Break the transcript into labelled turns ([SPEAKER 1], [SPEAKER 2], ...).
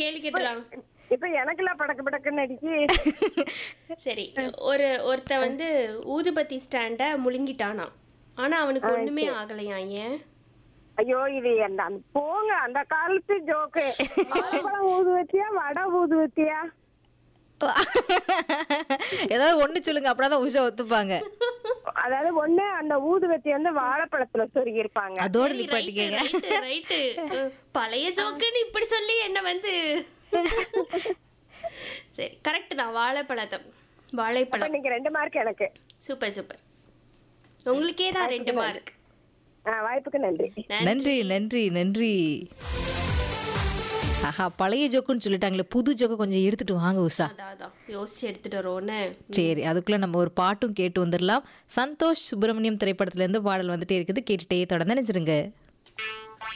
[SPEAKER 1] கேள்வி கேட்டலாம்
[SPEAKER 2] இப்ப எனக்குலாம் படக்கு படக்குன்னு அடிக்கி
[SPEAKER 1] சரி ஒரு ஒருத்த வந்து ஊதுபத்தி ஸ்டாண்ட முழுங்கிட்டானா ஆனா அவனுக்கு ஒண்ணுமே ஆகலையா ஏன்
[SPEAKER 2] ஐயோ இது அந்த அந்த- போங்க அந்த காலத்து ஜோக்கு வாழைப்பழம் ஊதுவத்தியா வடை ஊதுவத்தியா
[SPEAKER 3] ஏதாவது ஒண்ணு சொல்லுங்க அப்படிதான் உஷா ஒத்துப்பாங்க
[SPEAKER 2] அதாவது ஒண்ணு அந்த ஊதுவத்தி வந்து வாழைப்பழத்துல சொருகி இருப்பாங்க
[SPEAKER 3] அதோட
[SPEAKER 1] ரைட்டு
[SPEAKER 3] நிப்பாட்டிக்கங்க
[SPEAKER 1] ரைட்டு ரைட்டு பழைய ஜோக்குன்னு இப்படி சொல்லி என்ன வந்து சரி கரெக்ட் தான் வாழைப்பழத்தை
[SPEAKER 2] அப்ப
[SPEAKER 1] வாழைப்பழம்
[SPEAKER 2] நீங்க ரெண்டு மார்க் எனக்கு
[SPEAKER 1] சூப்பர் சூப்பர் உங்களுக்கே தான் ரெண்டு மார்க்
[SPEAKER 2] ஆ, வாய்ப்புக்கு நன்றி
[SPEAKER 3] நன்றி நன்றி நன்றி ஆஹா பழைய ஜோக்குன்னு சொல்லிட்டாங்களே புது ஜோக்கு கொஞ்சம் எடுத்துட்டு வாங்க உஷா
[SPEAKER 1] அதான் அதான் யோசிச்சு எடுத்துட்டு வரோன்னு
[SPEAKER 3] சரி அதுக்குள்ள நம்ம ஒரு பாட்டும் கேட்டு வந்துடலாம் சந்தோஷ் சுப்பிரமணியம் திரைப்படத்துல இருந்து பாடல் வந்துட்டே இருக்குது கேட்டுட்டே தொடர்ந்து நினைச்சிருங்க